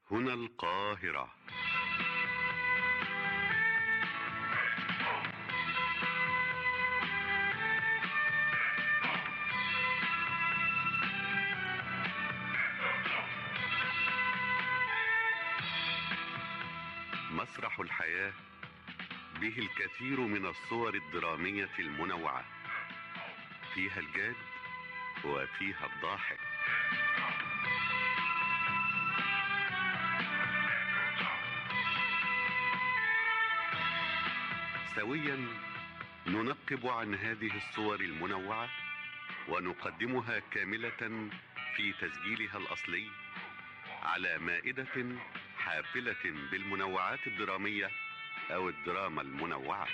هنا القاهرة مسرح الحياة به الكثير من الصور الدرامية المنوعة فيها الجاد وفيها الضاحك سويا ننقب عن هذه الصور المنوعة ونقدمها كاملة في تسجيلها الأصلي على مائدة حافلة بالمنوعات الدرامية أو الدراما المنوعة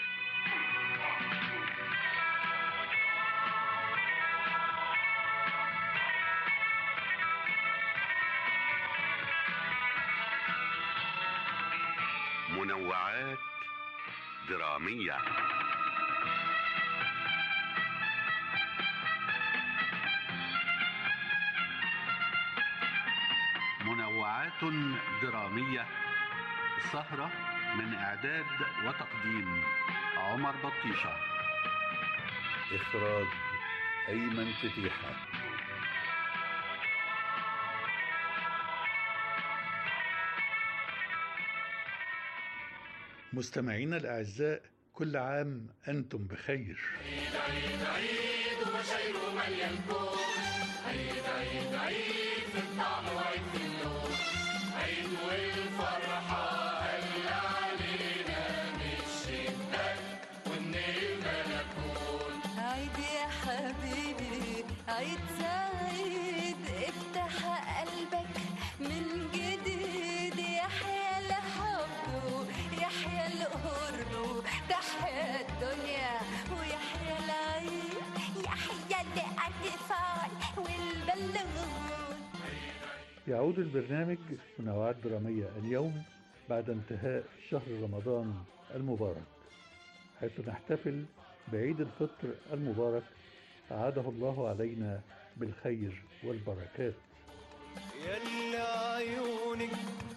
منوعات درامية منوعات درامية سهرة من إعداد وتقديم عمر بطيشة إخراج أيمن فتيحة مستمعينا الأعزاء كل عام أنتم بخير عيد عيد عيد وبشايره مليان كون عيد عيد عيد في الطعم وعيد في اللون عيد والفرحة هل علينا مش الشدة ومن الملكون عيد يا حبيبي عيد سعيد افتح قلبك من جديد يحيى الحب يحيى القرب تحيا الدنيا ويحيى العيد يحيى الاطفال والبلون يعود البرنامج منوعات درامية اليوم بعد انتهاء شهر رمضان المبارك حيث نحتفل بعيد الفطر المبارك أعاده الله علينا بالخير والبركات يلا عيونك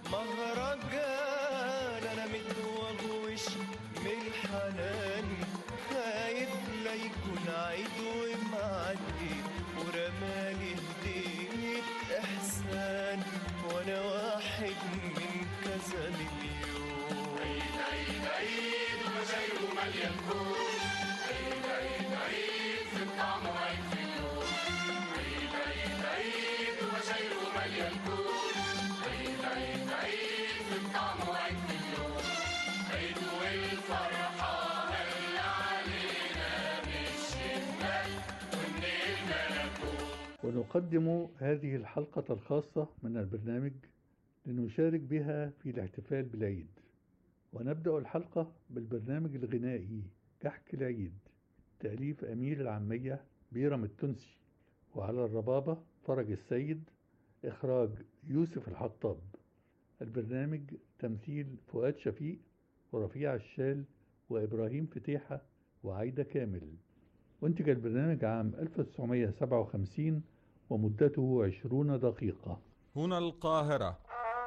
مهرجان انا متوغوش من الحنان خايف لا يكون عيد ومعدي ورمالي هدية احسان وانا واحد من كذا مليون عيد عيد عيد وبشايره مليان كون عيد عيد عيد في الطعم وعيد في اللون عيد عيد عيد وبشايره مليان كون عيد عيد عيد في الطعم وعيد في اللون عيد والفرحة هل علينا مش الشمال ومن الملكوت ونقدم هذه الحلقة الخاصة من البرنامج لنشارك بها في الاحتفال بالعيد ونبدأ الحلقة بالبرنامج الغنائي كحك العيد تأليف أمير العامية بيرم التونسي وعلى الربابة فرج السيد إخراج يوسف الحطاب البرنامج تمثيل فؤاد شفيق ورفيع الشال وإبراهيم فتيحة وعايدة كامل أنتج البرنامج عام 1957 ومدته 20 دقيقة هنا القاهرة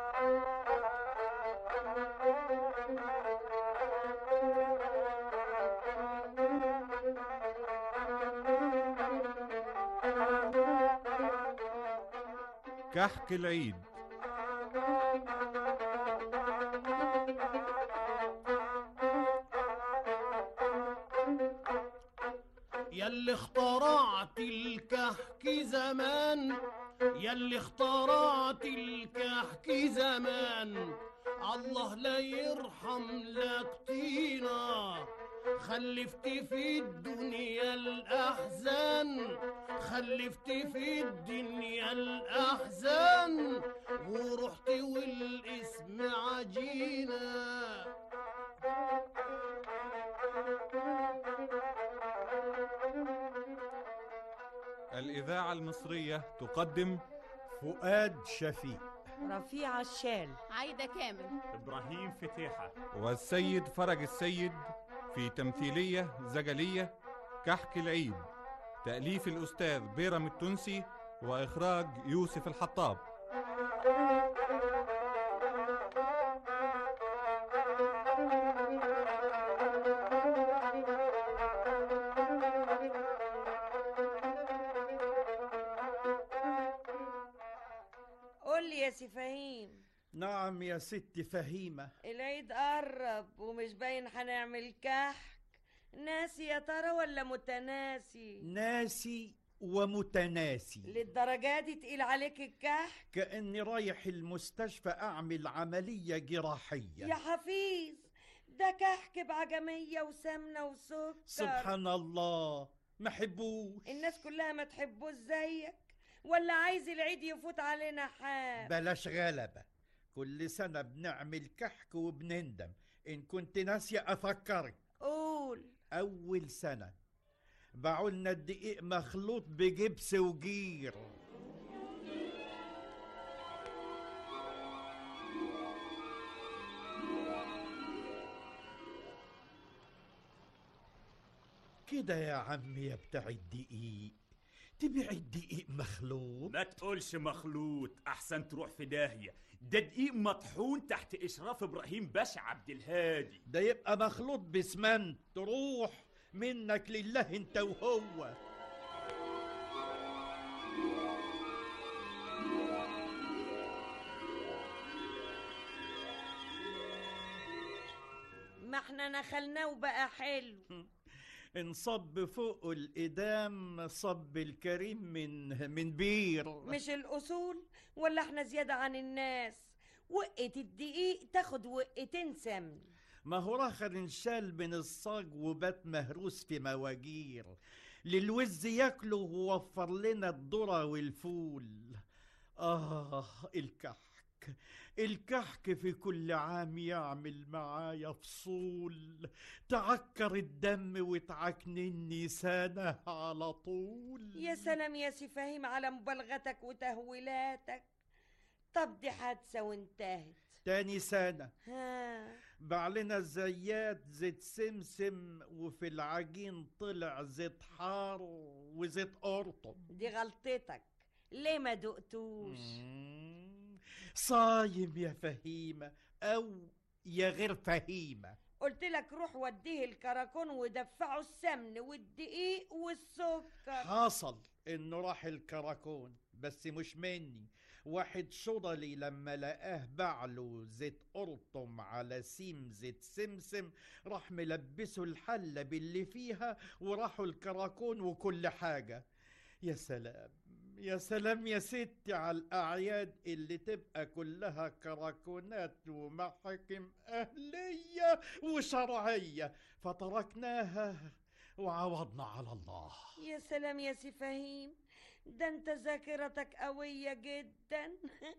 كحك العيد ياللي اخترعت الكحك زمان ياللي اخترعت الكحك زمان الله لا يرحم لك طينا خلفت في الدنيا الأحزان خلفت في الدنيا الأحزان ورحت والاسم عجينه الإذاعة المصرية تقدم فؤاد شفيق رفيع الشال عايدة كامل إبراهيم فتيحة والسيد فرج السيد في تمثيلية زجلية كحك العيد تأليف الأستاذ بيرم التونسي وإخراج يوسف الحطاب يا سي فهيم نعم يا ست فهيمة العيد قرب ومش باين هنعمل كحك ناسي يا ترى ولا متناسي ناسي ومتناسي للدرجة دي تقيل عليك الكحك كأني رايح المستشفى أعمل عملية جراحية يا حفيظ ده كحك بعجمية وسمنة وسكر سبحان الله ما حبوش الناس كلها ما تحبوش زيك ولا عايز العيد يفوت علينا حاب بلاش غلبة كل سنة بنعمل كحك وبنندم إن كنت ناسية أفكرك قول أول سنة باعولنا الدقيق مخلوط بجبس وجير كده يا عمي يا بتاع الدقيق تبيع الدقيق مخلوط ما تقولش مخلوط احسن تروح في داهيه ده دقيق مطحون تحت اشراف ابراهيم باشا عبد الهادي ده يبقى مخلوط بسمنت تروح منك لله انت وهو ما احنا نخلناه وبقى حلو انصب فوق الإدام صب الكريم من من بير مش الأصول ولا احنا زيادة عن الناس وقة الدقيق تاخد وقتين سمن ما هو راخر انشال من الصاج وبات مهروس في مواجير للوز ياكله ووفر لنا الذرة والفول آه الكحك الكحك في كل عام يعمل معايا فصول تعكر الدم وتعكنني سنة على طول يا سلام يا سي فهيم على مبالغتك وتهويلاتك طب دي حادثة وانتهت تاني سنة ها بعلنا الزيات زيت سمسم وفي العجين طلع زيت حار وزيت قرطم دي غلطتك ليه ما دقتوش مم. صايم يا فهيمة أو يا غير فهيمة قلت لك روح وديه الكراكون ودفعه السمن والدقيق والسكر حصل إنه راح الكراكون بس مش مني واحد شضلي لما لقاه بعله زيت قرطم على سيم زيت سمسم راح ملبسه الحلة باللي فيها وراحوا الكراكون وكل حاجة يا سلام يا سلام يا ستي على الأعياد اللي تبقى كلها كراكونات ومحاكم أهلية وشرعية فتركناها وعوضنا على الله يا سلام يا سي فهيم ده انت ذاكرتك قوية جدا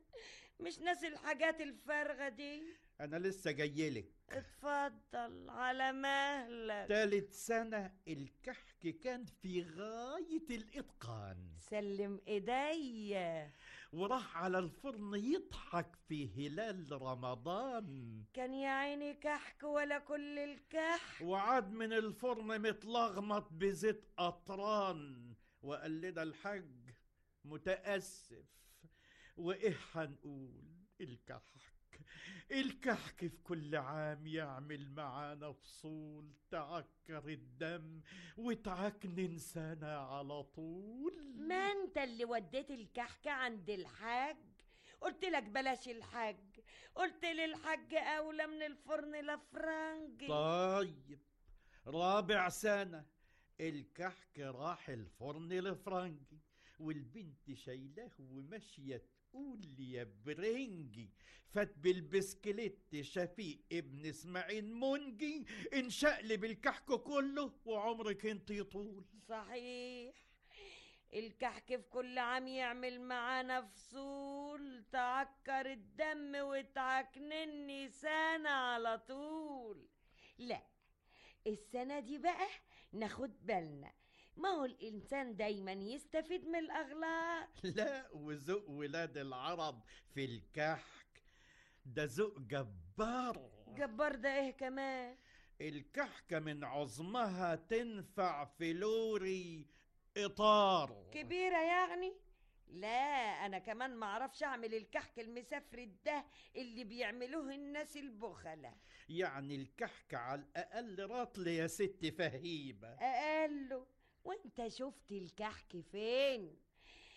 مش ناسي الحاجات الفارغة دي أنا لسه جايلك اتفضل على مهلك تالت سنة الكحك كان في غاية الإتقان سلم ايديا وراح على الفرن يضحك في هلال رمضان كان يا عيني كحك ولا كل الكحك وعاد من الفرن متلغمط بزيت قطران وقال لنا الحاج متأسف وإيه هنقول الكحك الكحك في كل عام يعمل معانا فصول تعكر الدم وتعكنن سنة على طول ما انت اللي وديت الكحك عند الحاج قلت لك بلاش الحاج قلت للحاج اولى من الفرن الافرنجي طيب رابع سنة الكحك راح الفرن الفرنجي والبنت شايلاه وماشية تقول لي يا برنجي فات بالبسكليت شفيق ابن اسماعيل منجي انشقلب الكحك كله وعمرك انت يطول صحيح الكحك في كل عام يعمل معانا فصول تعكر الدم وتعكنني سنة على طول لا السنة دي بقى ناخد بالنا ما هو الإنسان دايما يستفيد من الأغلاط لا وذوق ولاد العرب في الكحك ده ذوق جبار جبار ده إيه كمان الكحكة من عظمها تنفع في لوري إطار كبيرة يعني لا أنا كمان معرفش أعمل الكحك المسفرد ده اللي بيعملوه الناس البخلة يعني الكحك على الأقل رطل يا ست فهيمة أقله وانت شفت الكحك فين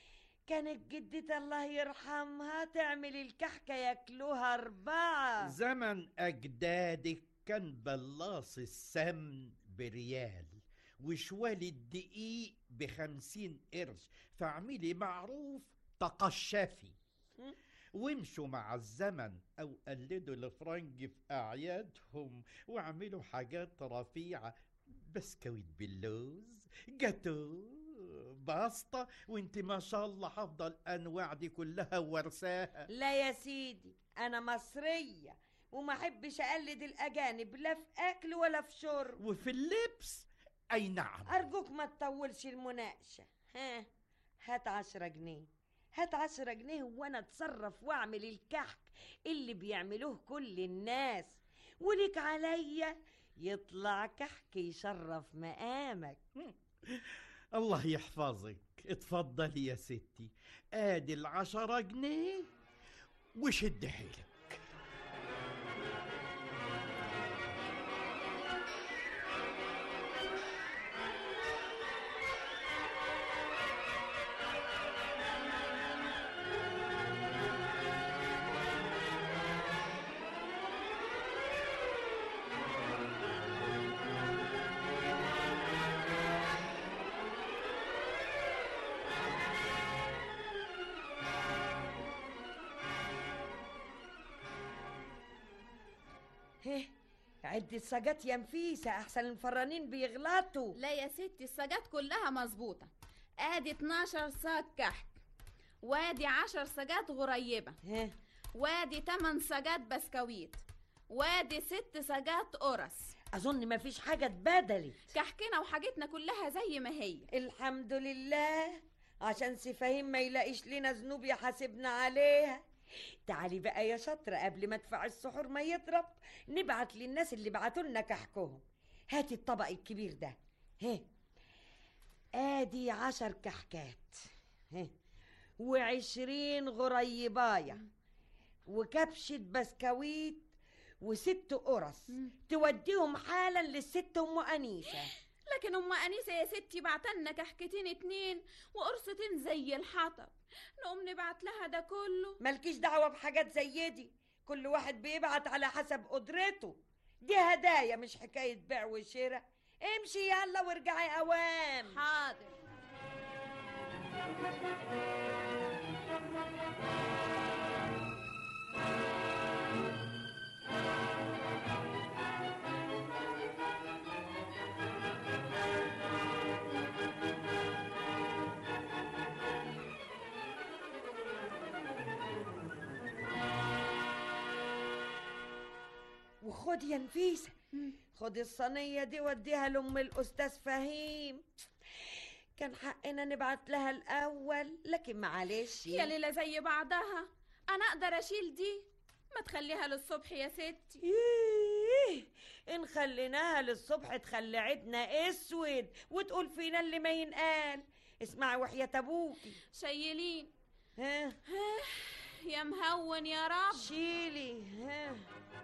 كانت جدتي الله يرحمها تعمل الكحكة ياكلوها أربعة زمن أجدادك كان بلاص السمن بريال وشوال الدقيق بخمسين قرش فاعملي معروف تقشفي وامشوا مع الزمن او قلدوا الفرنج في اعيادهم واعملوا حاجات رفيعه بسكويت باللوز جاتو باستا وانت ما شاء الله حافظه الانواع دي كلها ورثاها لا يا سيدي أنا مصرية وما أحبش أقلد الأجانب لا في أكل ولا في شرب وفي اللبس اي نعم أرجوك ما تطولش المناقشة ها هات عشرة جنيه هات عشرة جنيه وأنا أتصرف وأعمل الكحك اللي بيعملوه كل الناس وليك عليا يطلع كحك يشرف مقامك الله يحفظك اتفضلي يا ستي ادي العشرة جنيه وشد حيلك هه عد السجات يا نفيسة أحسن الفرانين بيغلطوا لا يا ستي السجات كلها مظبوطة ادي 12 ساج كحك وادي 10 سجات غريبة وادي 8 سجات بسكويت وادي 6 سجات قرص أظن مفيش حاجة اتبدلت كحكنا وحاجتنا كلها زي ما هي الحمد لله عشان سفاهيم ما يلاقيش لنا ذنوب يحاسبنا عليها تعالي بقى يا شاطرة قبل ما ادفع السحور ما يضرب نبعت للناس اللي بعتوا لنا كحكهم هاتي الطبق الكبير ده هه ادي عشر كحكات هه وعشرين غريباية وكبشة بسكويت وست قرص توديهم حالا للست ام انيسه لكن ام انيسه يا ستي بعتلنا كحكتين اتنين وقرصتين زي الحطب نقوم نبعت لها ده كله مالكيش دعوة بحاجات زي دي كل واحد بيبعت على حسب قدرته دي هدايا مش حكاية بيع وشراء امشي يلا وارجعي اوام حاضر وخد يا نفيسة خد الصينية دي وديها لأم الأستاذ فهيم كان حقنا نبعت لها الأول لكن معلش يا ليلة زي بعضها انا اقدر اشيل دي ما تخليها للصبح يا ستي إيه إن خليناها للصبح تخلي عيدنا أسود وتقول فينا اللي ما ينقال اسمعي وحياة أبوكي شيلين ها يا مهون يا رب شيلي ها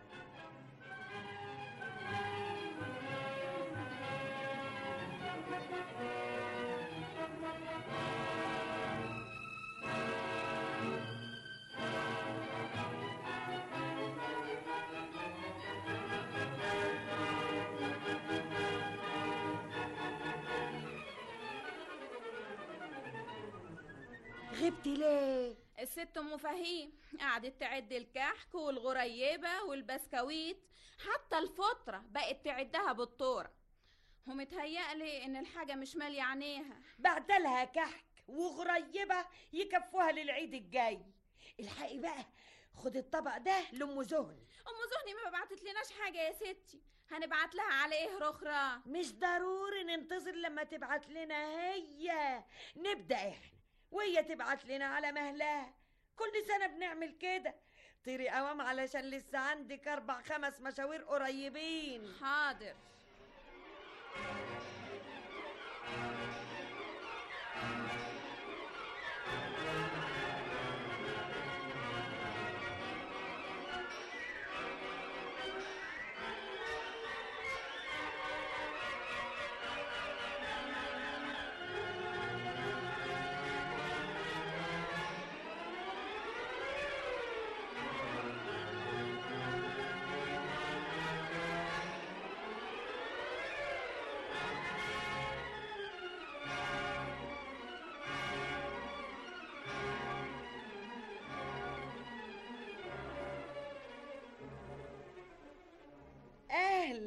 غبتي ليه الست ام فهيم قعدت تعد الكحك والغريبه والبسكويت حتى الفطره بقت تعدها بالطوره ومتهيألي ان الحاجه مش ماليه عينيها بعدلها كحك وغريبة يكفوها للعيد الجاي الحقي بقى خد الطبق ده لأم زهن ام زهني ما بعتت لناش حاجه يا ستي هنبعت لها على ايه رخرة مش ضروري ننتظر لما تبعت لنا هي نبدأ احنا وهي تبعت لنا على مهلها كل سنة بنعمل كده طيري قوام علشان لسه عندك أربع خمس مشاوير قريبين حاضر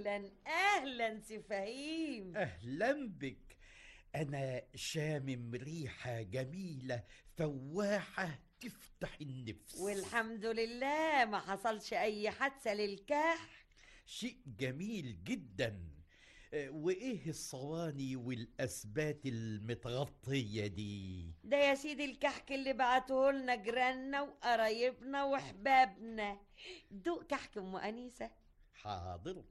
اهلا اهلا سي فهيم اهلا بك انا شامم ريحه جميله فواحه تفتح النفس والحمد لله ما حصلش اي حادثه للكح شيء جميل جدا آه، وايه الصواني والاسبات المتغطيه دي ده يا سيدي الكحك اللي بعته لنا جيراننا وقرايبنا وحبابنا دوق كحك ام انيسه حاضر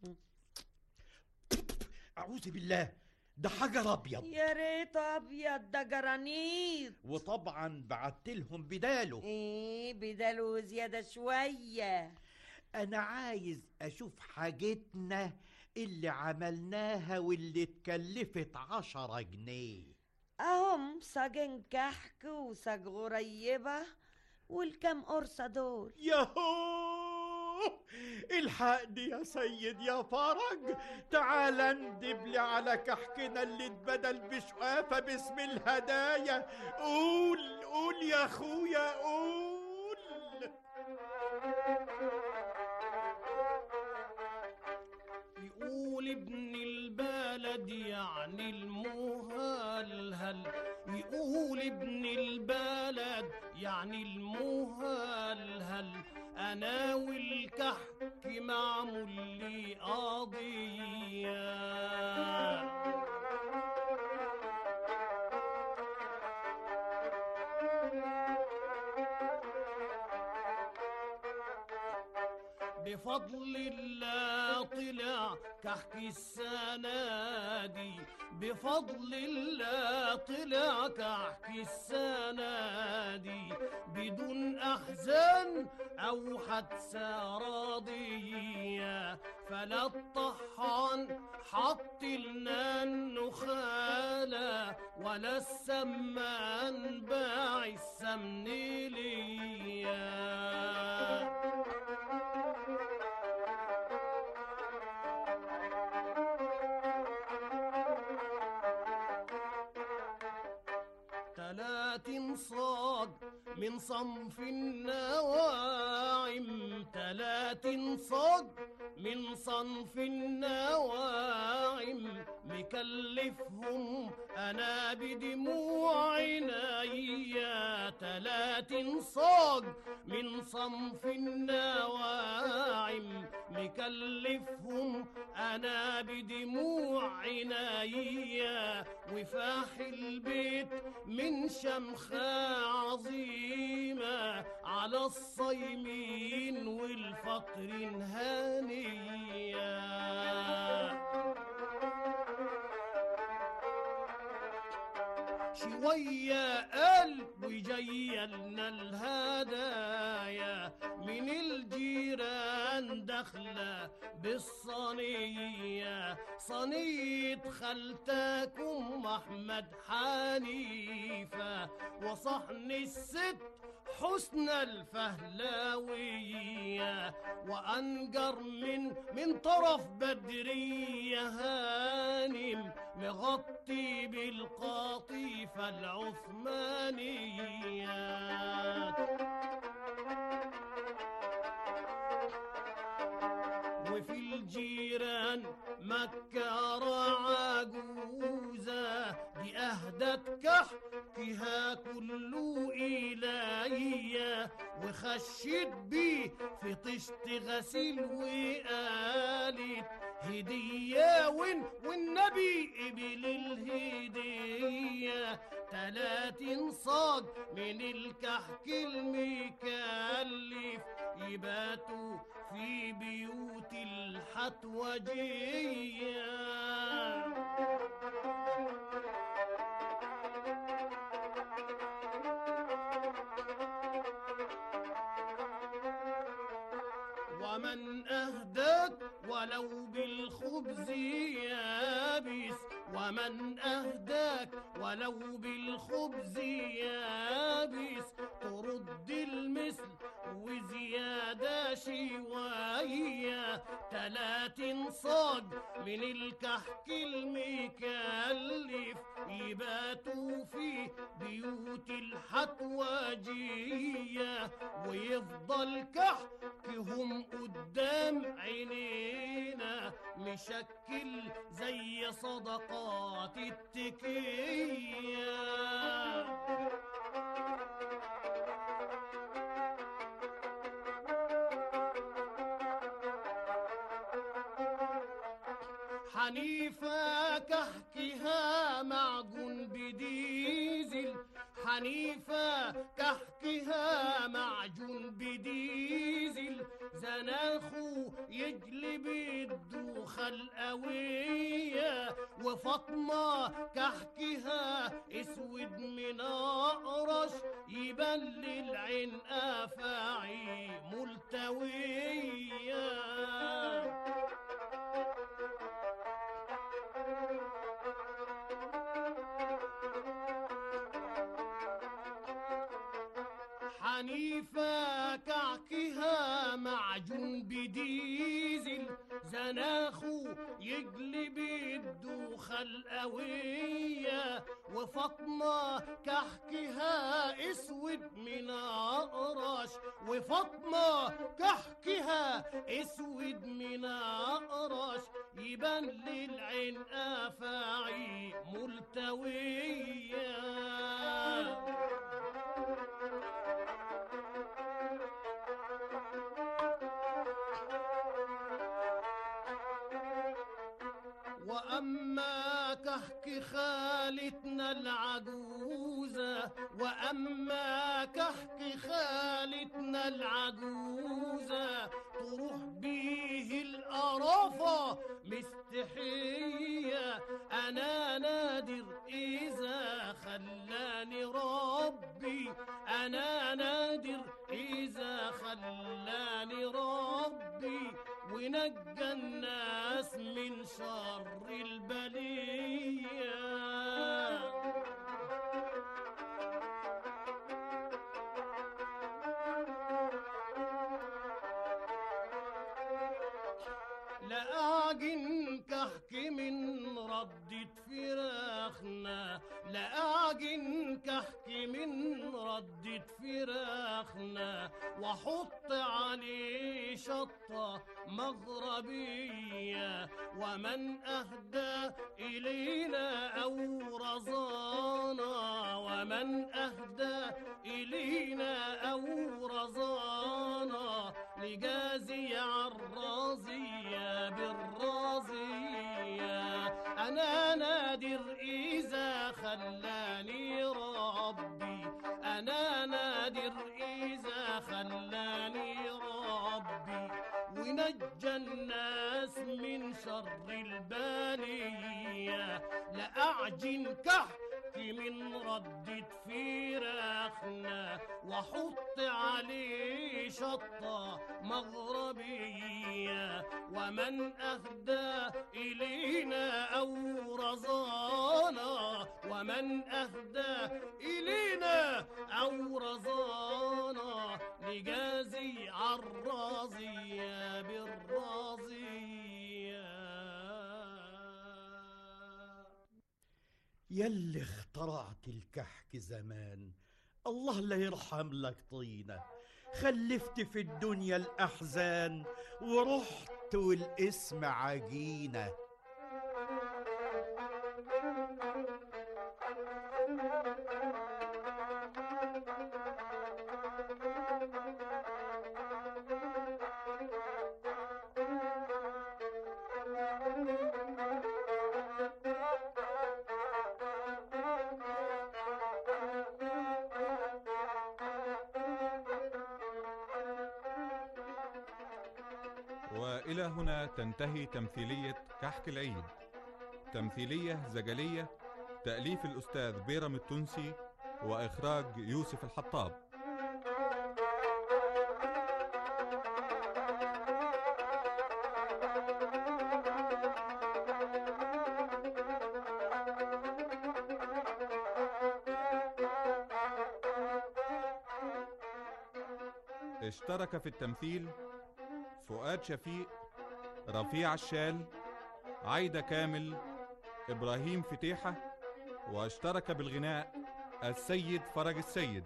اعوذ بالله ده حجر ابيض يا ريت ابيض ده جرانيط وطبعا بعت لهم بداله ايه بداله زياده شويه انا عايز اشوف حاجتنا اللي عملناها واللي اتكلفت عشرة جنيه اهم صاجين كحك وصاج غريبه والكام قرصه دول ياهو الحقني يا سيد يا فرج تعال اندب لي على كحكنا اللي اتبدل بشقافة باسم الهدايا قول قول يا اخويا قول يقول ابن البلد يعني المهلهل يقول ابن البلد يعني المهلهل انا والكحك معمول لي قضيه بفضل الله طلع كحك السنة دي بفضل الله طلع كحك السنة دي بدون أحزان أو حادثة راضية فلا الطحان حط لنا النخالة ولا السمان باع السمن ليا تلات صاد من صنف النواعم تلات صاد من صنف النواعم مكلفهم انا بدموع عينيا تلات صاد من صنف النواعم مكلفهم انا بدموع عينيا وفاح البيت من شمخة عظيمة على الصيمين والفطر هانية شوية قلب وجاية لنا الهدايا من الجيران داخلة بالصينية صينية خالتكم أحمد حنيفة وصحن الست حسن الفهلاوية وأنجر من من طرف بدرية هانم مغطي بالقاطيفة العثمانية وفي الجيران مكة عجوزة دي أهدت كحكها كله إلهية وخشت بيه في طشت غسيل وقالت هدية وين والنبي قبل الهدية تلاتين صاج من الكحك المكلف يباتوا في بيوت الحتوجية ومن أهداك ولو بالخبز يابس ومن أهداك ولو بالخبز يابس ترد المثل وزيادة شوية تلاتين صاج من الكحك المكلف يباتوا في بيوت الحتواجية ويفضل كحكهم قدام عينينا مشكل زي صدقات التكية حنيفة كحكها معجون بديزل حنيفة كحكها معجون بديزل زناخو يجلب الدوخة القوية وفاطمة كحكها اسود من اقرش يبان للعين افاعي ملتويه حنيفة كعكها معجون بديزل زناخو يجلب الدوخة القوية وفاطمة كحكها اسود من اقرش وفاطمة كحكها اسود من اقرش يبان للعين افاعي ملتويه وأما كحك خالتنا العجوزة وأما كحك خالتنا العجوزة تروح بيه القرافة مستحية أنا نادر إذا خلاني ربي أنا نادر إذا خلاني ربي ونجى الناس من شر البلية لأعجن كحك من ردة فراخنا لأعجن كحك من ردة فراخنا وحط عليه شطة مغربية ومن أهدى إلينا أو رزانا ومن أهدى إلينا أو رزانا لجازي عالرازية بالرازية أنا نادر إذا خلاني ربي أنا نادر إذا خلاني ربي ونجى الناس من شر البالية لأعجن كحك من ردة فراخنا وحط عليه شطة مغربية ومن أهدى إلينا أو رزانا ومن أهدى إلينا أو رزانا لجازي عالرازية بالرازية يلي اخترعت الكحك زمان الله لا يرحم لك طينة خلفت في الدنيا الأحزان ورحت والاسم عجينة وإلى هنا تنتهي تمثيلية كحك العيد تمثيلية زجلية تأليف الأستاذ بيرم التونسي وإخراج يوسف الحطاب اشترك في التمثيل فؤاد شفيق رفيع الشال عايدة كامل إبراهيم فتيحة واشترك بالغناء السيد فرج السيد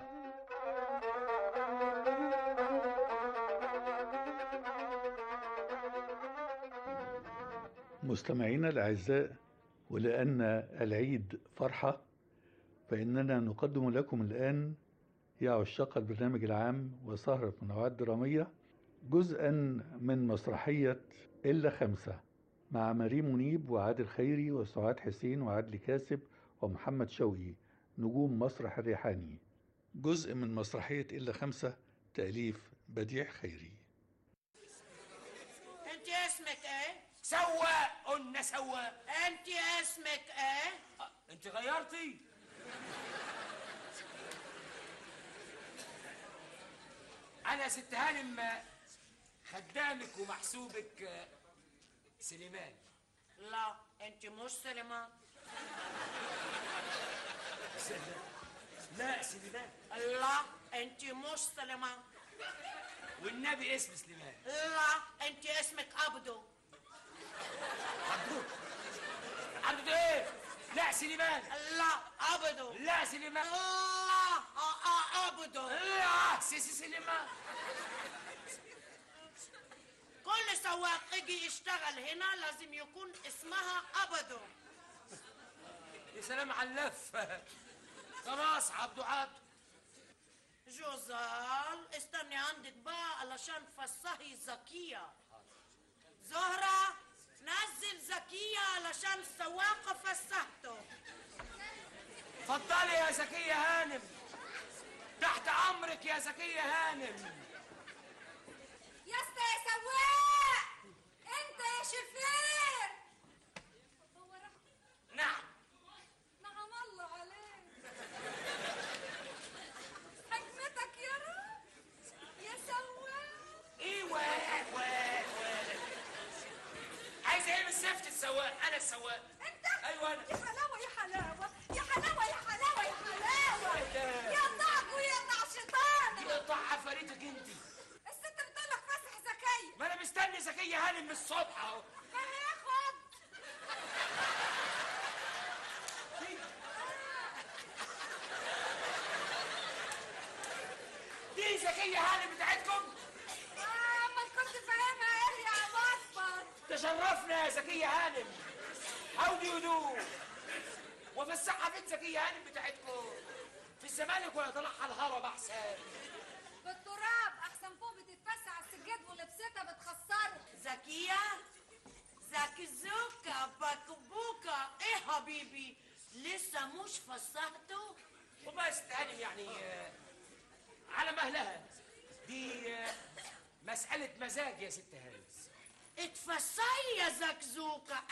مستمعينا الأعزاء ولأن العيد فرحة فإننا نقدم لكم الآن يا عشاق البرنامج العام وسهرة منوعات درامية جزءا من مسرحية إلا خمسة مع مريم منيب وعادل خيري وسعاد حسين وعدلي كاسب ومحمد شوقي نجوم مسرح الريحاني جزء من مسرحية إلا خمسة تأليف بديع خيري انت اسمك ايه؟ سواق قلنا سواق انت اسمك ايه؟ انت غيرتي انا ست هانم خدامك ومحسوبك آه، سليمان لا انت مش سليمان لا سليمان لا انت مش سليمان والنبي اسم سليمان لا انت اسمك عبدو عبدو عبدو ايه لا سليمان لا عبدو لا سليمان لا ع- ع- عبدو لا سيسي سليمان كل سواق يجي يشتغل هنا لازم يكون اسمها عبدو يا سلام على اللف خلاص عبدو عبدو جوزال استني عندك بقى علشان فصحي زكية زهرة نزل زكية علشان السواقة فسحته اتفضلي يا زكية هانم تحت امرك يا زكية هانم يا اسطى يا سواق انت يا شفير نعم نعم الله عليك حكمتك يا رب يا سواق ايوه واد واد عايز ايه من سيفة السواق انا السواق انت ايوه انا يا حلاوه يا حلاوه يا حلاوه يا حلاوه يا حلاوه إيه ده؟ يقطعك ويقطع شيطانك يقطع عفاريتك انت الست بتقول لك فسح زكيه ما انا مستني زكية هانم من الصبح اهو هاخد دي زكية هانم بتاعتكم اه ما كنت فاهمها ايه يا مصبر تشرفنا يا زكية هانم حودي هدوء وفسحها فين زكية هانم بتاعتكم في الزمالك ولا طلعها الهرم احسن بالتراب احسن فوق بتتفسح على السجاد ولبستها بتخسره زكية زكزوكا بكبوكا ايه حبيبي لسه مش فسحته وبس هانم يعني آه، على مهلها دي آه، مسألة مزاج يا ست هانم اتفسحي يا زكزوكا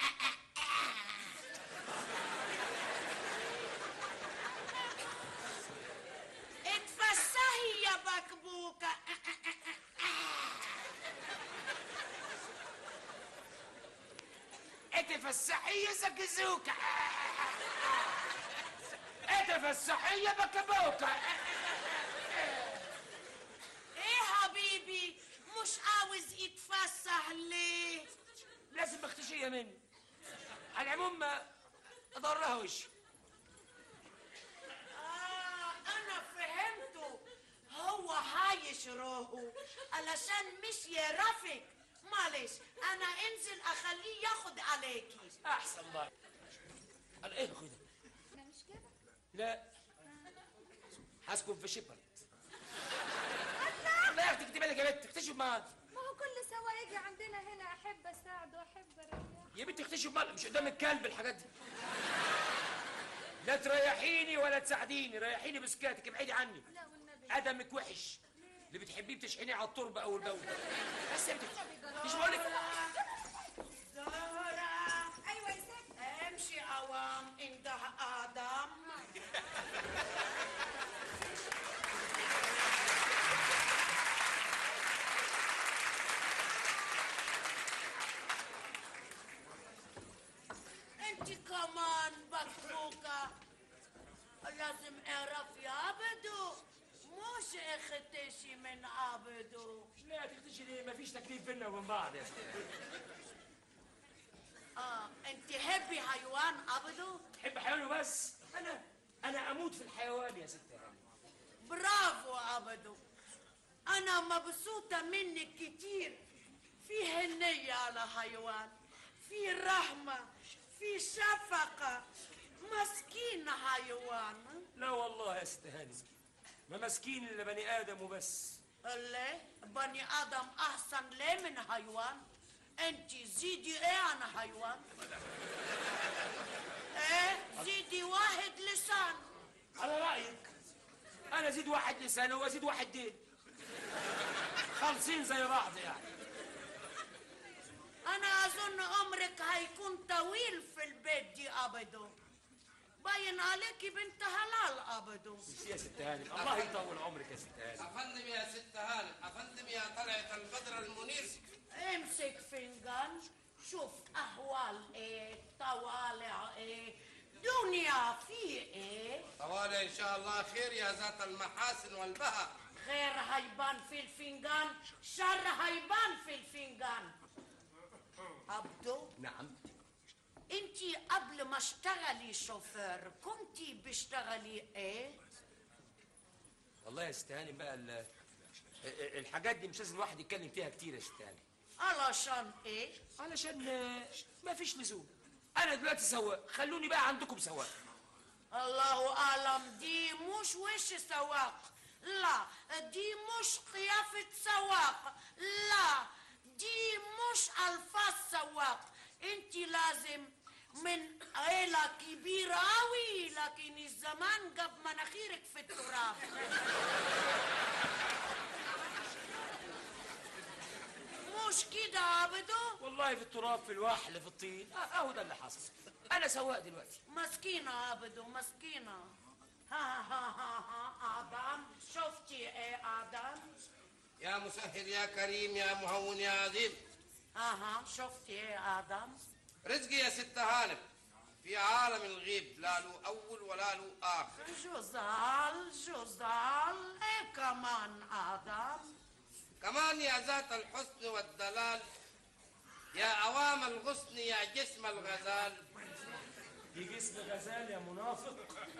اتفسحي يا بكبوكا اتفسحي يا زكزوكة اتفسحي يا بكبوكة ايه حبيبي مش عاوز يتفسح ليه لازم اختشية مني على العموم ادور لها وش آه أنا فهمته هو هايش روحه علشان مش يرافق معلش أنا انزل أخليه ياخد عليكي احسن بقى قال ايه يا ده انا مش كده لا هسكن في شيبرد الله ياخدك تبقى لك يا بنت اكتشف معاك ما هو كل سوا يجي عندنا هنا احب اساعده واحب اريحه يا بنت اكتشف معاك مش قدام الكلب الحاجات دي لا تريحيني ولا تساعديني ريحيني بسكاتك ابعدي عني لا والنبي ادمك وحش اللي بتحبيه بتشحنيه على التربه اول باول بس يا بنت مش بقول لك زهرة ايوه يا ست امشي عوام انده آدم انت كمان بكبوكة لازم اعرف يا عبدو مش اختشي من عبدو لا تختشي ليه مفيش تكليف بينا وبين بعض يا ست اه انت هبي حيوان ابدو تحب حيوان وبس انا انا اموت في الحيوان يا ست هانم برافو ابدو انا مبسوطة منك كتير في هنية على حيوان في رحمة في شفقة مسكين حيوان لا والله يا ست هانم ما مسكين الا بني ادم وبس ليه بني ادم احسن ليه من حيوان انت زيدي ايه عن حيوان ايه زيدي واحد لسان على رايك انا زيد واحد لسان وازيد واحد دين خالصين زي بعض يعني انا اظن عمرك هيكون طويل في البيت دي ابدو باين عليكي بنت حلال ابدو مش يا ست هانم الله يطول عمرك يا ست هانم افندم يا ست هانم افندم يا طلعت البدر المنير امسك فنجان شوف احوال ايه طوالع ايه دنيا في ايه طوال ان شاء الله خير يا ذات المحاسن والبهى خير هيبان في الفنجان شر هيبان في الفنجان عبدو نعم انتي قبل ما اشتغلي شوفير كنتي بتشتغلي ايه والله يا ست هانم بقى ال- ال- الحاجات دي مش لازم الواحد يتكلم فيها كتير يا ست هانم علشان ايه علشان آه، ما فيش لزوم انا دلوقتي سواق خلوني بقى عندكم سواق الله اعلم دي مش وش سواق لا دي مش قيافة سواق لا دي مش الفاظ سواق انت لازم من عيلة كبيرة أوي لكن الزمان جاب مناخيرك في التراب مش كده عبدو والله في التراب في الوحل في الطين آه، اهو ده اللي حصل انا سواق دلوقتي مسكينة عبدو مسكينة ها ها ها ها آدم شفتي ايه آدم يا مسهل يا كريم يا مهون يا عظيم اها شفتي ايه آدم رزقي يا ست هانم في عالم الغيب لا له اول ولا له اخر جزال جزال ايه كمان آدم كمان يا ذات الحسن والدلال يا عوام الغصن يا جسم الغزال دي جسم غزال يا منافق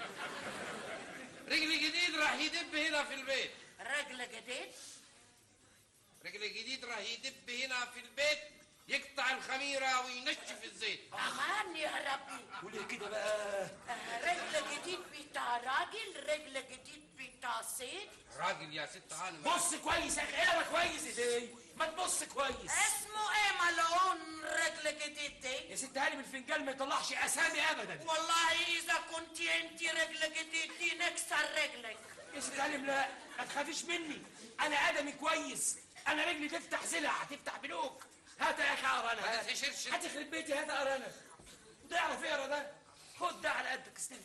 رجل جديد راح يدب هنا في البيت رجل جديد رجل جديد راح يدب هنا في البيت يقطع الخميرة وينشف الزيت امان يا ربي وليه كده بقى رجل جديد بتاع راجل رجل جديد بتاع ست راجل يا ست هانم بص كويس يا اخي اقرا كويس ازاي ما تبص كويس اسمه ايه ملعون رجل جديد دي يا ست هانم الفنجان ما يطلعش اسامي ابدا والله اذا كنت انت رجل جديد دي نكسر رجلك يا ست هانم لا ما تخافيش مني انا ادمي كويس انا رجلي تفتح سلع تفتح بنوك هات يا اخي اقرا انا ما هات. تشرش. هات يخرب بيتي هات اقرا انا وده يعرف يقرا ده خد ده على قدك استنى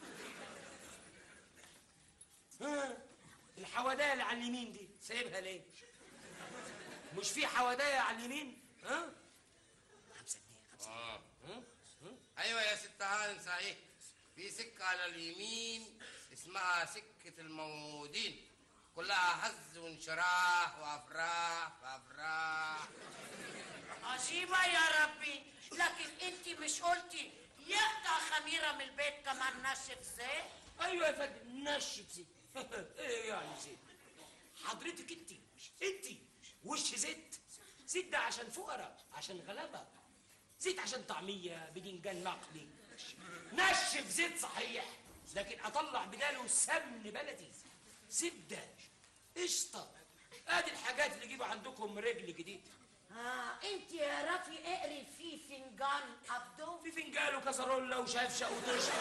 ها الحوادايه اللي على اليمين دي سايبها ليه؟ مش في حوادايه على اليمين؟ ها؟ خمسة جنيه خمسة آه. ايوه يا ست هانم صحيح في سكة على اليمين اسمها سكة الموعودين كلها هز وانشراح وافراح وافراح عجيبة يا ربي لكن انت مش قلتي يقطع خميرة من البيت كمان نشف زيت ايوه يا فندم نشف زيت ايه يعني زيت حضرتك انت انت وش زيت زيت ده عشان فقراء عشان غلابه زيت عشان طعميه بدنجان مقلي نشف زيت صحيح لكن اطلع بداله سمن بلدي زبده قشطه ادي الحاجات اللي يجيبوا عندكم رجل جديد اه انت يا رفي اقري في فنجان عبدو في فنجان وكسرولة وشفشة وطشت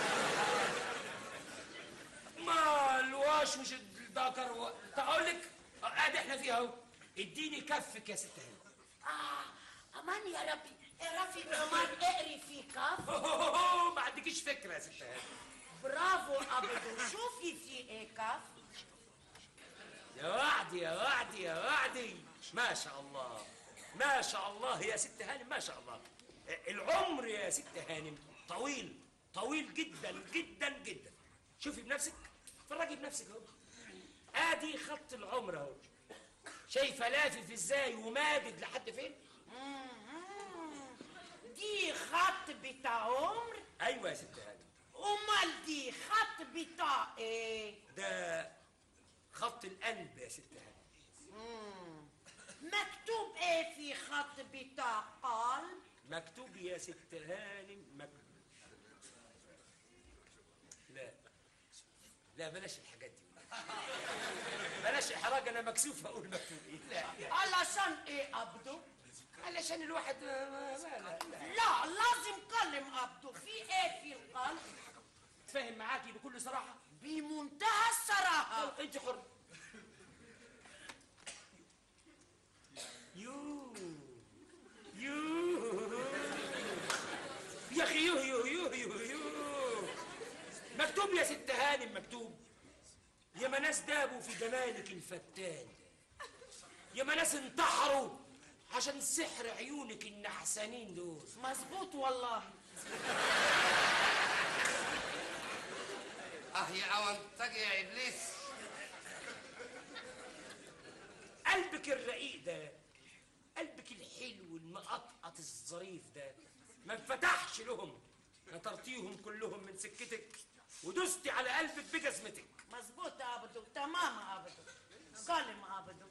ما الواش مش الذكر و... تقول لك ادي احنا فيها اهو اديني كفك يا ست هانم اه امان يا ربي يا رفي كمان اقري في كف ما عندكيش فكره يا ست هانم برافو عبدو شوفي في ايه كف يا وعدي يا وعدي يا وعدي ما شاء الله ما شاء الله يا ست هانم ما شاء الله العمر يا ست هانم طويل طويل جدا جدا جدا شوفي بنفسك اتفرجي بنفسك اهو ادي خط العمر اهو شايفه لافف ازاي ومادد لحد فين دي خط بتاع عمر ايوه يا ست هانم امال دي خط بتاع ايه ده خط القلب يا ست هانم مم. مكتوب ايه في خط بتاع قلب مكتوب يا ست هانم مكتوب لا لا بلاش الحاجات دي بلاش احراج انا مكسوف اقول مكتوب ايه لا علشان ايه عبده علشان الواحد ما ما لا, لا. لا لازم كلم عبده في ايه في القلب تفهم معاكي بكل صراحه بمنتهى الصراحه انت حر يو يو يا اخي يو يو يو يو يو مكتوب يا ست هانم مكتوب يا ما ناس دابوا في جمالك الفتان يا ما ناس انتحروا عشان سحر عيونك النحسانين دول مظبوط والله اه يا اونطج يا ابليس قلبك الرقيق ده قلبك الحلو المقطقط الظريف ده ما انفتحش لهم نطرتيهم كلهم من سكتك ودستي على قلبك بجزمتك مظبوط يا عبده تمام يا عبده كلم عبده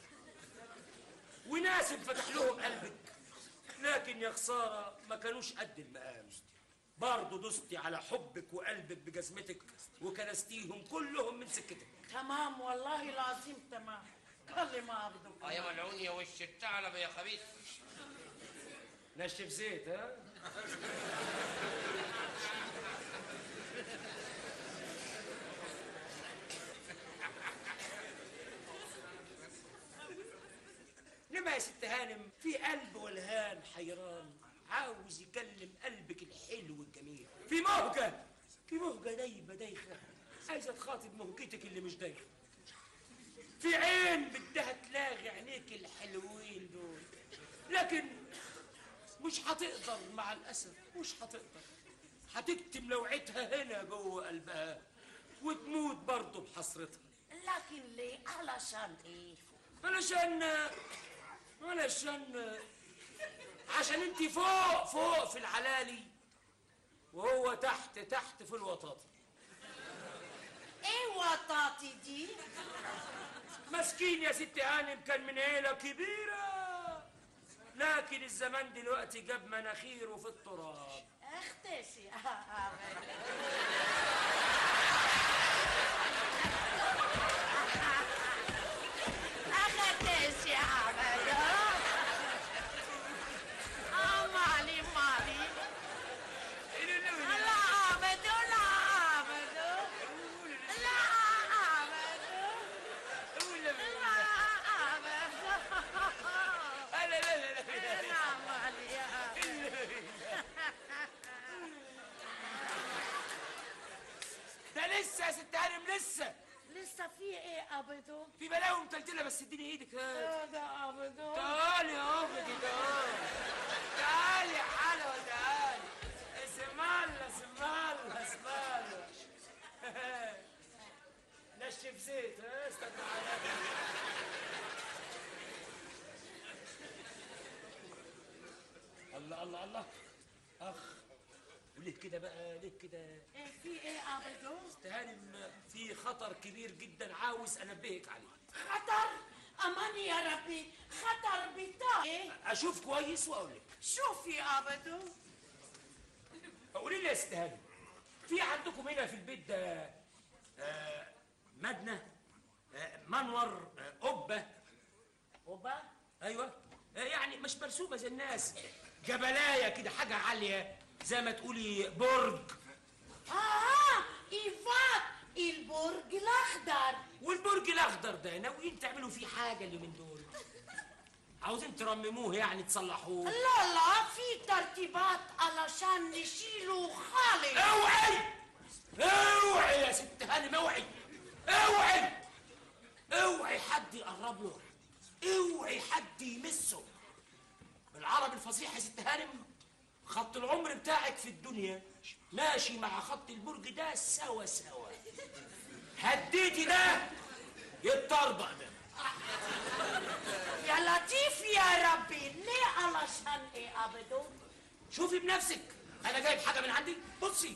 وناس انفتح لهم قلبك لكن يا خسارة ما كانوش قد المقام برضه دستي على حبك وقلبك بجزمتك وكنستيهم كلهم من سكتك تمام والله العظيم تمام كلم عبده اه يا ملعون يا وش الثعلب يا خبيث نشف زيت ها لما يا ست هانم في قلب ولهان حيران عاوز يكلم قلبك الحلو الجميل في موجة في موجة دايبة دايخة عايزة تخاطب موجتك اللي مش دايخة في عين بدها تلاغي عينيك الحلوين دول لكن مش هتقدر مع الأسف مش هتقدر هتكتم لوعتها هنا جوه قلبها وتموت برضه بحسرتها لكن ليه علشان ايه علشان علشان عشان انت فوق فوق في العلالي وهو تحت تحت في الوطاطي ايه وطاطي دي مسكين يا ست هانم كان من عيلة كبيرة لكن الزمان دلوقتي جاب مناخيره في التراب اختشي يا عبده اختش يا عبده اه مالي مالي لا عبده لا عبده لا عبده لا عبده لا لا لا لا لا مالي يا ده لسه يا ست هانم لسه لسه في ايه عبده في بلاوي متلتلة بس اديني ايدك ها اه ده عبده تعالي يا اختي تعالي تعالي يا حلوة تعالي اسم الله اسم الله اسم الله نشف زيت ها استنى عليا الله الله الله اخ وليه كده بقى ليه كده ايه في ايه عبده استهانم في خطر كبير جدا عاوز انبهك عليه خطر امان يا ربي خطر بتاع ايه اشوف كويس واقول لك شوفي يا عبده قولي لي يا استهانم في عندكم هنا في البيت ده آه، مدنة آه، منور آه، قبة قبة ايوه آه، يعني مش مرسومة زي الناس جبلاية كده حاجة عالية زي ما تقولي برج اه ايفات البرج الاخضر والبرج الاخضر ده ناويين تعملوا فيه حاجة اليومين دول عاوزين ترمموه يعني تصلحوه لا لا في ترتيبات علشان نشيله خالص اوعي اوعي يا ست هانم اوعي اوعي اوعي حد يقرب له اوعي حد يمسه بالعربي الفصيح يا ست هانم خط العمر بتاعك في الدنيا ماشي مع خط البرج ده سوا سوا هديتي ده يتطربق ده يا لطيف يا ربي ليه علشان ايه ابدو شوفي بنفسك انا جايب حاجه من عندي بصي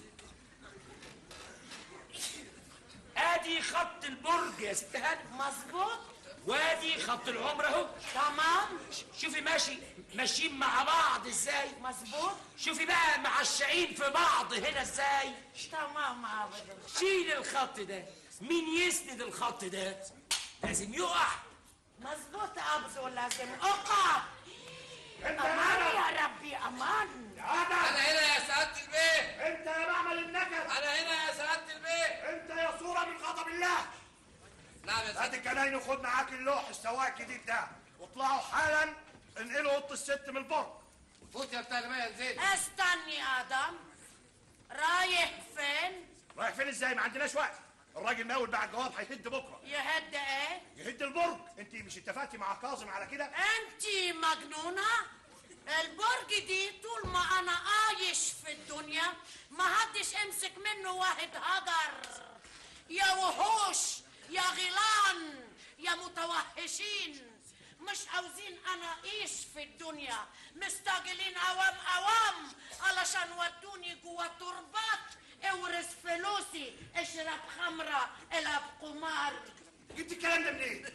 ادي خط البرج يا ست هانم مظبوط وادي خط العمر اهو تمام شوفي ماشي ماشيين مع بعض ازاي مظبوط شوفي بقى معشقين في بعض هنا ازاي تمام ابدو شيل الخط ده مين يسند الخط ده لازم يقع مظبوط ابدو لازم اقع امان يا ربي امان انا هنا يا سعاده البيه انت يا معمل النكد انا هنا يا سعاده البيه انت يا صوره من غضب الله نعم يا هات الجناين وخد معاك اللوح السواق الجديد ده واطلعوا حالا انقلوا اوضه الست من البرج فوت يا بتاع الميه نزيد استني ادم رايح فين رايح فين ازاي ما عندناش وقت الراجل ناوي بعد جواب هيهد بكره يهد ايه يهد البرج انت مش اتفقتي مع كاظم على كده انت مجنونة البرج دي طول ما انا عايش في الدنيا ما حدش امسك منه واحد هدر يا وحوش يا غيلان يا متوحشين مش عاوزين انا اعيش في الدنيا مستعجلين اوام اوام علشان ودوني جوا التربات اورث فلوسي اشرب خمرة العب قمار جبت الكلام ده منين؟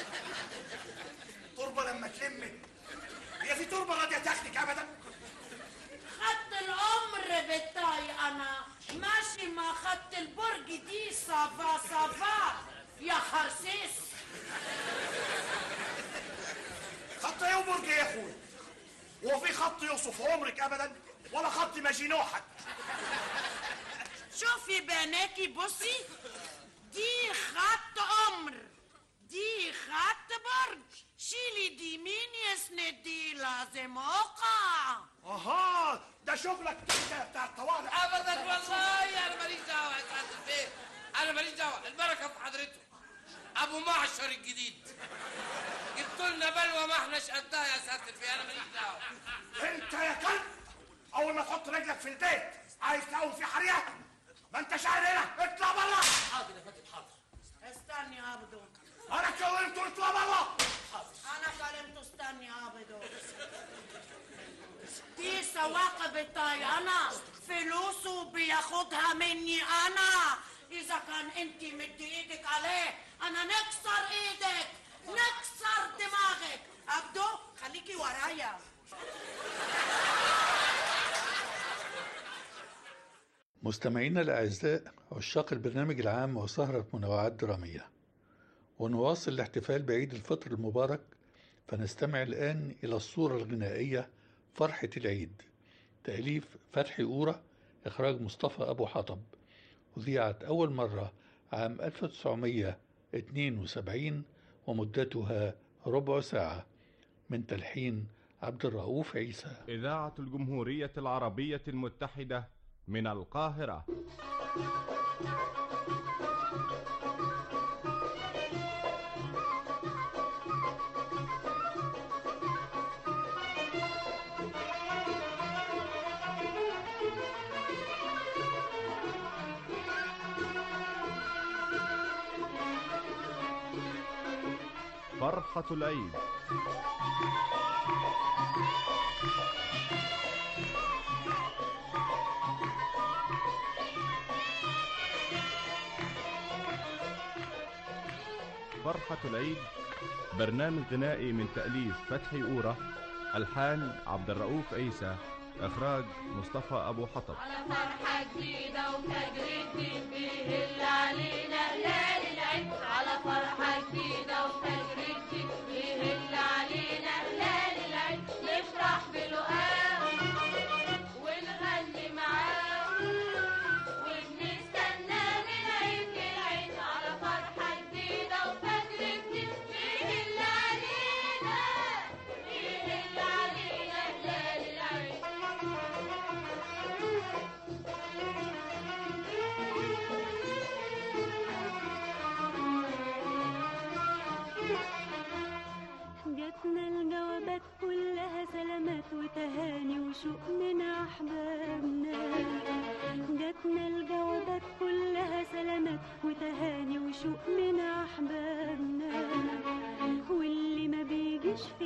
تربه لما تلمك هي في تربه راضيه تاخدك ابدا خدت العمر بتاعي انا ماشي مع خط البرج دي صافا صافا يا خرسيس خط ايه وبرج ايه يا اخويا؟ هو في خط يوصف عمرك ابدا ولا خط ماجينوحك شوفي بناتي بصي دي خط عمر دي خط برج شيلي دي مين يسند دي لازم اقع اها ده شغلك انت بتاع الطوارئ ابدا والله انا ماليش دعوه يا سعاده البيه انا ماليش دعوه البركه في حضرته ابو معشر الجديد جبت لنا بلوه ما احناش قدها يا سعاده البيه انا ماليش دعوه انت يا كلب اول ما تحط رجلك في البيت عايز تقوم في حريقه ما انتش قاعد هنا اطلع بره حاضر يا فندم حاضر استني يا عبدو انا كلمت اطلع بره انا كلمت استني يا عبدو دي سواقة بتاعي انا فلوسه بياخدها مني انا اذا كان انت مدي ايدك عليه انا نكسر ايدك نكسر دماغك عبدو خليكي ورايا مستمعينا الأعزاء عشاق البرنامج العام وسهرة منوعات درامية ونواصل الاحتفال بعيد الفطر المبارك فنستمع الآن إلى الصورة الغنائية فرحة العيد تأليف فتحي أورة إخراج مصطفى أبو حطب أذيعت أول مرة عام 1972 ومدتها ربع ساعة من تلحين عبد الرؤوف عيسى إذاعة الجمهورية العربية المتحدة من القاهرة فرحة العيد فرحة العيد برنامج غنائي من تأليف فتحي أورة ألحان عبد الرؤوف عيسى إخراج مصطفى أبو حطب على فرحة جديدة وتجريد جديد بيهل علينا هلال العيد على فرحة جديدة وتجريد جديد بيهل علينا هلال العيد نفرح بلقاه ونغني معاه وبنستنى من عيد للعيد على فرحة جديدة وفجر جديد بيهل علينا بيهل علينا هلال العيد جاتنا الجوابات كلها سلامات وتهاني وشوق من أحبابنا جاتنا الجوابات كلها سلامات وتهاني وشوق من أحبابنا واللي ما بيجيش في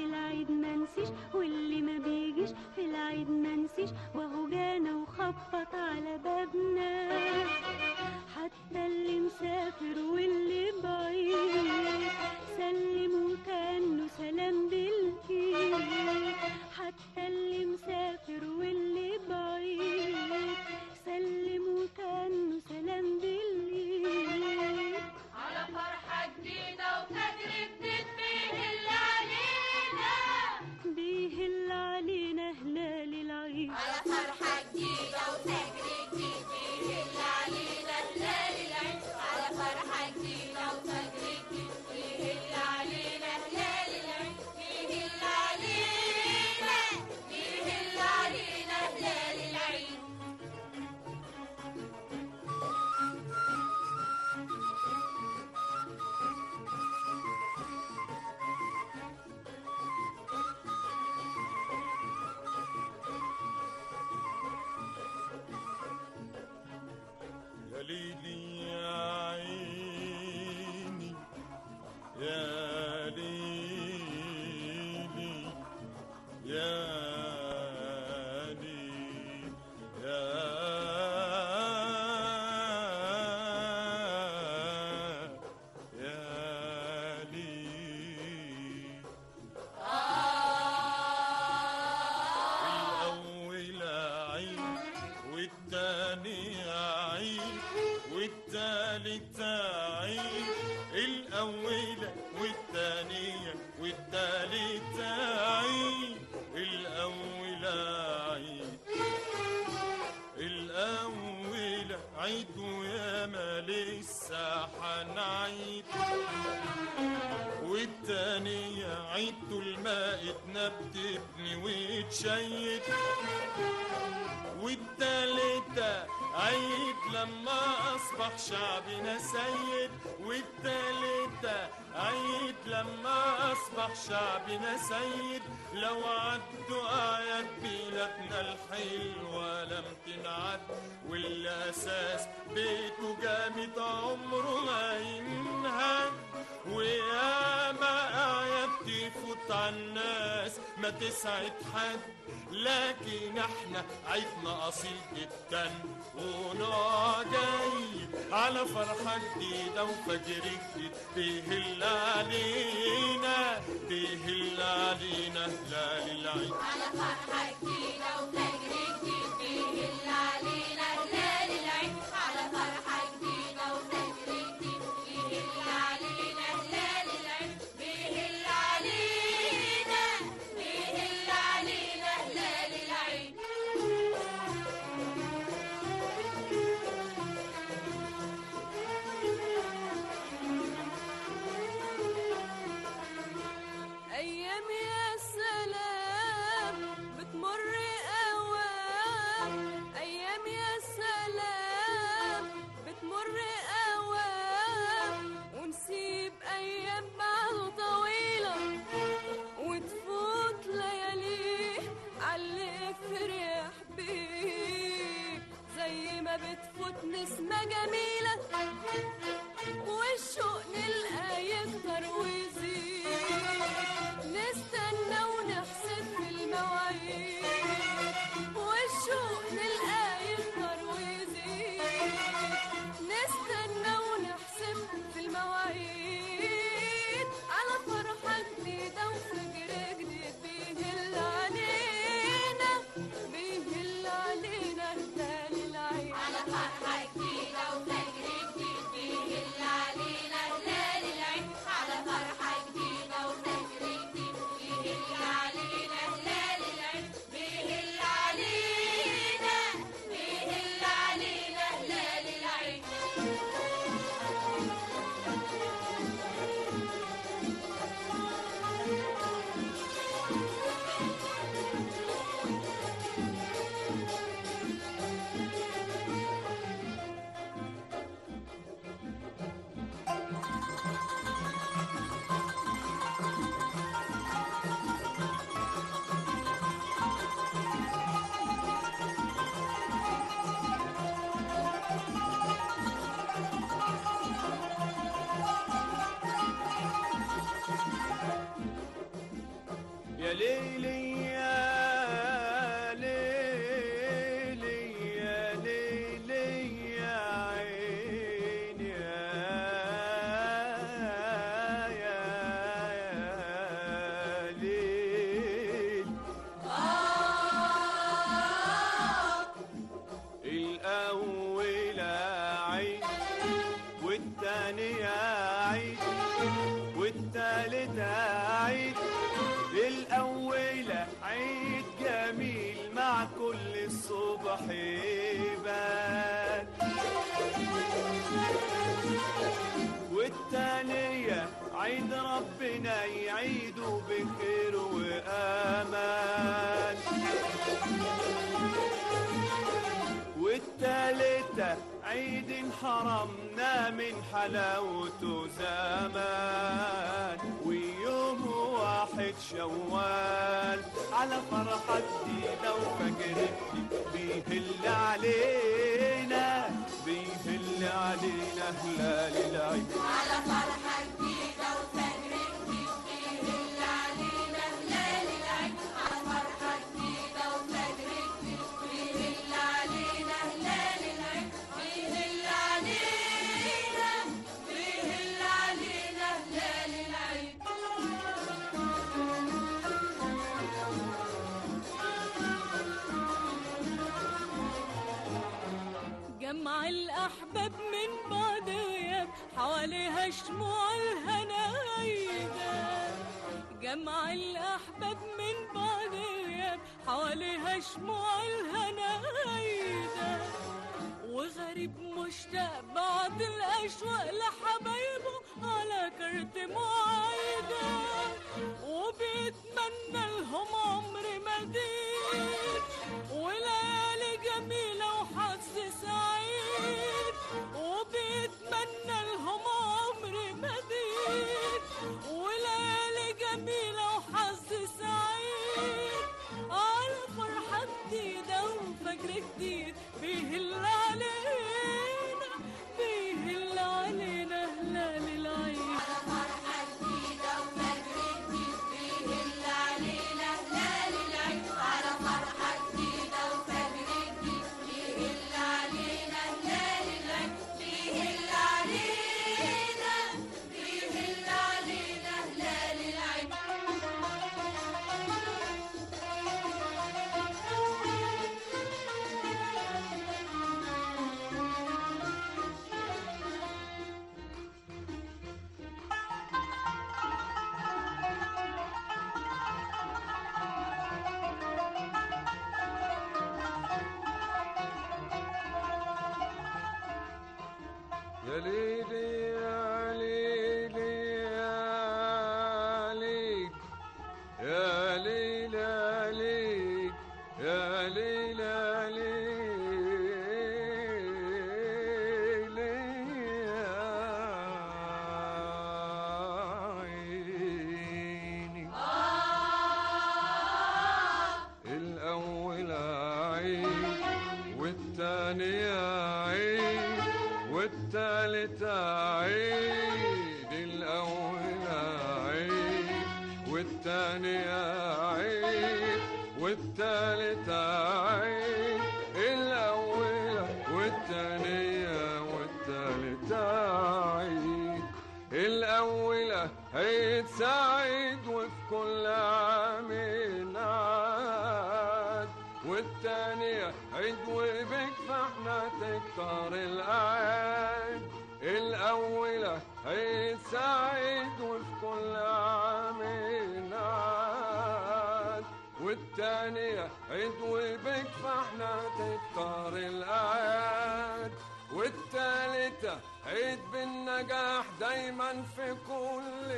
مفيش وهو جانا وخبط على بابنا حتى اللي مسافر واللي بعيد سلموا كأنه سلام بالإيد حتى اللي مسافر واللي بعيد سلموا كأنه سلام بالإيد على فرحة جديدة وفجر جديد بيهل علينا بيهل علينا هلال العيد على فرحة جديدة وفجر جديد بيهل علينا هلال العيد على فرحة جديدة وفجر جديد بيهل علينا هلال العيد بيهل علينا بيهل علينا هلال العيد يا ليلي يا عيني يا ليلي يا ليلي يا يا ليلي الأول عيد والتاني عيد والتالت عيد الأول والتانية والتالت عيد الأول عيد الأول عيد ويا ما لسه حنعيد والتانية عيد طول ما اتنبت ابني واتشيد والتالتة عيد لما أصبح شعبنا سيد والتالتة عيد لما أصبح شعبنا سيد لو عدوا أعياد بلادنا الحلوة لم تنعد والأساس بيته جامد عمره ما ينهد وياما أعياد تفوت على الناس ما تسعد حد لكن احنا عيدنا اصيل جدا ونوع جاي على فرحة جديدة وفجر جديد بيهل علينا بيهل علينا هلال العيد على فرحة جديدة وفجر جديد بيهل علينا هلال العيد على فرحة جديدة وفجر جديد بيهل علينا هلال العيد بيهل علينا بيهل علينا هلال العيد أيام يا سلام بتمر أوام أيام يا سلام بتمر أوام ونسيب أيام بعد طويلة وتفوت ليالي عاللي فرح بيه زي ما بتفوت نسمة جميلة والشوق نلقى يكتر ويزيد نستنى ونحسد في المواعيد والشوق نلقى يكتر ويزيد نستنى ونحسب في المواعيد على فرحة جديدة وفجر جديد بيهل علينا بيهل علينا هلال العيد على فرحة جديدة وفجر جديد بيهل علينا هلال العيد على فرحة جديدة وفجر جديد بيهل علينا هلال العيد بيهل علينا بيهل علينا هلال العيد يا ليلي يا ليلي الصبح يبان والتانية عيد ربنا يعيدوا بخير وأمان والتالتة عيد حرمنا من حلاوته زمان ويوم واحد شوال على فرحة جديدة وفجر بيهل علينا بيهل علينا هلال العيد على فرحة جديدة وفجر جديد بيهل علينا هلال العيد على فرحة جديدة وفجر جديد بيهل علينا هلال العيد بيهل علينا بيهل علينا هلال العيد جمع الأحباب من بعد غياب حواليها شموع الهنايدة جمع الأحباب من بعد غياب حواليها شموع الهنايدة وغريب مشتاق بعد الأشواق لحبايبه على كرت معايدة وبيتمنى لهم عمر مديد وليالي جميلة وحظ سعيد وبيتمنى لهم عمر مديد وليالي جميلة وحظ سعيد على فرحة جديدة وفجر جديد بيهل علينا بيهل علينا هلال العيد على فرحة جديدة وفجر جديد بيهل علينا هلال العيد على فرحة جديدة وفجر جديد بيهل علينا هلال العيد بيهل علينا بيهل علينا هلال العيد يا ليلي يا ليلي يا ليل يا ليل يا ليل يا ليل يا ليل يا عيني الأول عيد والتاني عيد والتالت عيد الأول عيد والتاني عيد والتالت عيد الأول والتاني والتالت عيد الأول عيد سعيد وفي كل عام عاد والتانية عيد وبك فاحنا تكتر الأعياد الأولى عيد سعيد وفي كل عام عاد والتانية عيد وبك فاحنا تكتر الأعياد والتالتة عيد بالنجاح دايما في كل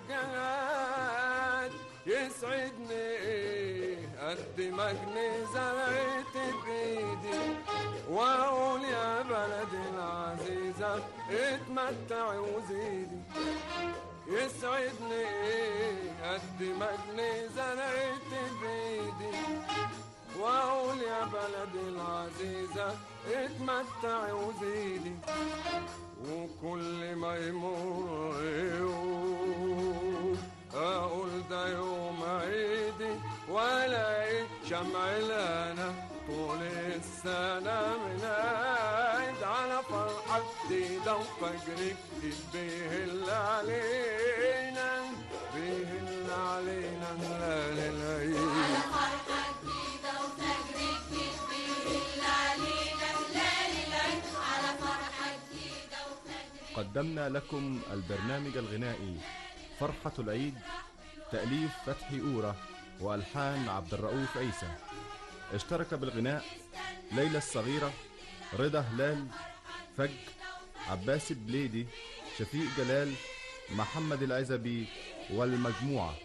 جهاد يسعدني ايه قد ما جني زرعت بايدي واقول يا بلدي العزيزة اتمتعي وزيدي يسعدني ايه قد ما جني زرعت بايدي واقول يا بلدي العزيزة اتمتعي وزيدي وكل ما يمر يوم اقول ده يوم عيدي والاقي شمع لنا طول السنة من عيد على فرحة جديدة وفجر جديد بيهل علينا بيهل علينا هلال العيد على فرحة جديدة وفجر جديد بيهل علينا هلال العيد على فرحة جديدة وفجر قدمنا لكم البرنامج الغنائي فرحة العيد تأليف فتحي أورة وألحان عبد الرؤوف عيسى اشترك بالغناء ليلى الصغيرة رضا هلال فج عباس البليدي شفيق جلال محمد العزبي والمجموعة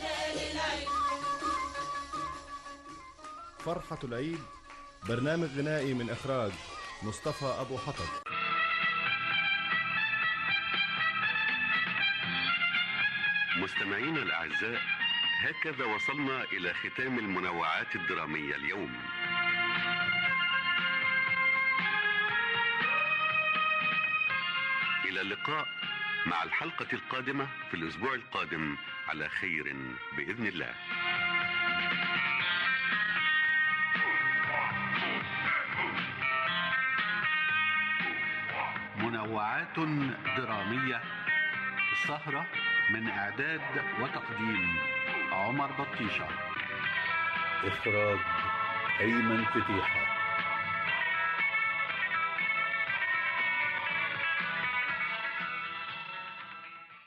فرحة العيد برنامج غنائي من إخراج مصطفى أبو حطب مستمعينا الأعزاء هكذا وصلنا إلى ختام المنوعات الدرامية اليوم إلى اللقاء مع الحلقة القادمة في الأسبوع القادم على خير بإذن الله منوعات درامية سهرة من إعداد وتقديم عمر بطيشة إخراج أيمن فتيحة